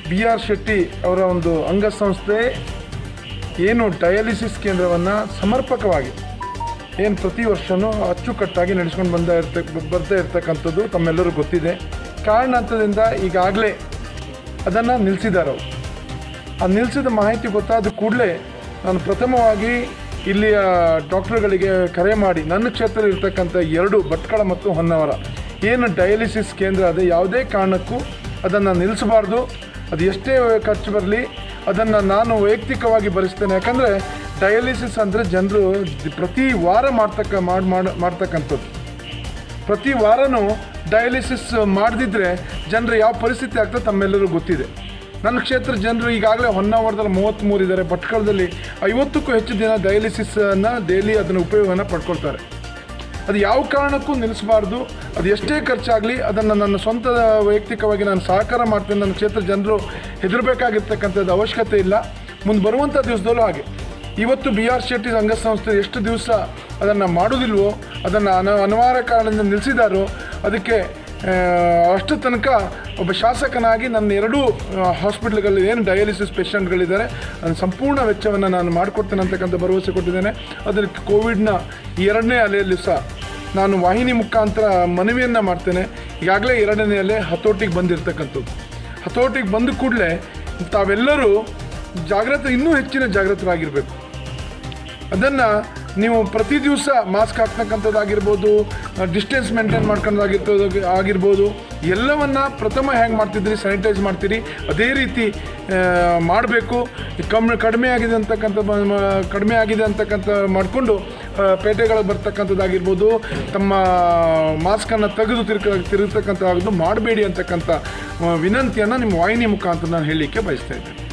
B R Shetty ಅವರ ಒಂದು ಅಂಗಸಂಸ್ಥೆ ಏನು ಡಯಾಲಿಸಿಸ್ ಕೇಂದ್ರವನ್ನು ಸಮರ್ಪಕವಾಗಿ ಏನು ಪ್ರತಿ ವರ್ಷವೂ ಅಚ್ಚುಕಟ್ಟಾಗಿ ನಡೆಸ್ಕೊಂಡು ಬಂದ ಇರ್ತ ಬರ್ತಾ ಇರ್ತಕ್ಕಂಥದ್ದು ತಮ್ಮೆಲ್ಲರಿಗೂ ಗೊತ್ತಿದೆ ಕಾರಣಾಂತರದಿಂದ ಈಗಾಗಲೇ ಅದನ್ನು ನಿಲ್ಲಿಸಿದ್ದಾರೆ ಅವರು ಆ ನಿಲ್ಲಿಸಿದ ಮಾಹಿತಿ ಗೊತ್ತಾದ ಕೂಡಲೇ ನಾನು ಪ್ರಥಮವಾಗಿ ಇಲ್ಲಿಯ ಡಾಕ್ಟರ್ಗಳಿಗೆ ಕರೆ ಮಾಡಿ ನನ್ನ ಕ್ಷೇತ್ರ ಇರ್ತಕ್ಕಂಥ ಎರಡು ಭಟ್ಕಳ ಮತ್ತು ಹೊನ್ನವರ ಏನು ಡಯಾಲಿಸಿಸ್ ಕೇಂದ್ರ ಅದೇ ಯಾವುದೇ ಕಾರಣಕ್ಕೂ ಅದನ್ನು ನಿಲ್ಲಿಸಬಾರ್ದು ಅದು ಎಷ್ಟೇ ಖರ್ಚು ಬರಲಿ ಅದನ್ನು ನಾನು ವೈಯಕ್ತಿಕವಾಗಿ ಭರಿಸ್ತೇನೆ ಯಾಕಂದರೆ ಡಯಾಲಿಸಿಸ್ ಅಂದರೆ ಜನರು ಪ್ರತಿ ವಾರ ಮಾಡ್ತಕ್ಕ ಮಾಡಿ ಮಾಡ್ ಮಾಡ್ತಕ್ಕಂಥದ್ದು ಪ್ರತಿ ವಾರನೂ ಡಯಾಲಿಸಿಸ್ ಮಾಡದಿದ್ದರೆ ಜನರು ಯಾವ ಪರಿಸ್ಥಿತಿ ಆಗ್ತದೆ ತಮ್ಮೆಲ್ಲರಿಗೂ ಗೊತ್ತಿದೆ ನನ್ನ ಕ್ಷೇತ್ರ ಜನರು ಈಗಾಗಲೇ ಹೊನ್ನಾವರದಲ್ಲಿ ಮೂವತ್ತ್ಮೂರು ಇದ್ದಾರೆ ಭಟ್ಕಳದಲ್ಲಿ ಐವತ್ತಕ್ಕೂ ಹೆಚ್ಚು ದಿನ ಡಯಾಲಿಸಿಸನ್ನು ಡೈಲಿ ಅದನ್ನು ಉಪಯೋಗನ ಪಡ್ಕೊಳ್ತಾರೆ ಅದು ಯಾವ ಕಾರಣಕ್ಕೂ ನಿಲ್ಲಿಸಬಾರ್ದು ಅದು ಎಷ್ಟೇ ಖರ್ಚಾಗಲಿ ಅದನ್ನು ನನ್ನ ಸ್ವಂತ ವೈಯಕ್ತಿಕವಾಗಿ ನಾನು ಸಹಕಾರ ಮಾಡ್ತೇನೆ ನನ್ನ ಕ್ಷೇತ್ರ ಜನರು ಹೆದರಬೇಕಾಗಿರ್ತಕ್ಕಂಥದ್ದು ಅವಶ್ಯಕತೆ ಇಲ್ಲ ಮುಂದೆ ಬರುವಂಥ ದಿವಸದಲ್ಲೂ ಹಾಗೆ ಇವತ್ತು ಬಿ ಆರ್ ಶೆಟ್ಟಿ ಸಂಘಸಂಸ್ಥೆ ಎಷ್ಟು ದಿವಸ ಅದನ್ನು ಮಾಡೋದಿಲ್ವೋ ಅದನ್ನು ಅನ ಅನಿವಾರ್ಯ ಕಾರಣದಿಂದ ನಿಲ್ಲಿಸಿದಾರೋ ಅದಕ್ಕೆ ಆ, ಅಷ್ಟು ತನಕ ಒಬ್ಬ ಶಾಸಕನಾಗಿ ನನ್ನ ಎರಡೂ ಹಾಸ್ಪಿಟ್ಲ್ಗಳಲ್ಲಿ ಏನು ಡಯಾಲಿಸಿಸ್ ಪೇಷಂಟ್ಗಳಿದ್ದಾರೆ ಅದನ್ನು ಸಂಪೂರ್ಣ ವೆಚ್ಚವನ್ನು ನಾನು ಮಾಡಿಕೊಡ್ತೇನೆ ಅಂತಕ್ಕಂಥ ಭರವಸೆ ಕೊಟ್ಟಿದ್ದೇನೆ ಅದಕ್ಕೆ ಕೋವಿಡ್ನ ಈ ಎರಡನೇ ಅಲೆಯಲ್ಲಿ ಸಹ ನಾನು ವಾಹಿನಿ ಮುಖಾಂತರ ಮನವಿಯನ್ನು ಮಾಡ್ತೇನೆ ಈಗಾಗಲೇ ಎರಡನೇ ಅಲೆ ಹತೋಟಿಗೆ ಬಂದಿರತಕ್ಕಂಥದ್ದು ಹತೋಟಿಗೆ ಬಂದ ಕೂಡಲೇ ತಾವೆಲ್ಲರೂ ಜಾಗ್ರತೆ ಇನ್ನೂ ಹೆಚ್ಚಿನ ಜಾಗೃತರಾಗಿರಬೇಕು ಅದನ್ನು ನೀವು ಪ್ರತಿ ದಿವಸ ಮಾಸ್ಕ್ ಹಾಕ್ತಕ್ಕಂಥದ್ದಾಗಿರ್ಬೋದು ಡಿಸ್ಟೆನ್ಸ್ ಮೇಂಟೈನ್ ಮಾಡ್ಕೊಳ್ಳೋದಾಗಿರ್ತದೆ ಆಗಿರ್ಬೋದು ಎಲ್ಲವನ್ನ ಪ್ರಥಮ ಹೆಂಗೆ ಮಾಡ್ತಿದ್ರಿ ಸ್ಯಾನಿಟೈಸ್ ಮಾಡ್ತೀರಿ ಅದೇ ರೀತಿ ಮಾಡಬೇಕು ಕಮ್ಮಿ ಕಡಿಮೆ ಆಗಿದೆ ಅಂತಕ್ಕಂಥ ಮ- ಮ- ಕಡಿಮೆ ಆಗಿದೆ ಅಂತಕ್ಕಂಥ ಮಾಡಿಕೊಂಡು ಪೇಟೆಗಳಿಗೆ ಬರ್ತಕ್ಕಂಥದ್ದಾಗಿರ್ಬೋದು ತಮ್ಮ ಮಾಸ್ಕನ್ನು ತೆಗೆದು ತಿರ್ಕ ತಿರುಗತಕ್ಕಂಥದ್ದು ಮಾಡಬೇಡಿ ಅಂತಕ್ಕಂಥ ವಿನಂತಿಯನ್ನು ನಿಮ್ಮ ವಾಹಿನಿ ಮುಖಾಂತರ ನಾನು ಹೇಳಲಿಕ್ಕೆ ಬಯಸ್ತಾ ಇದ್ದೇನೆ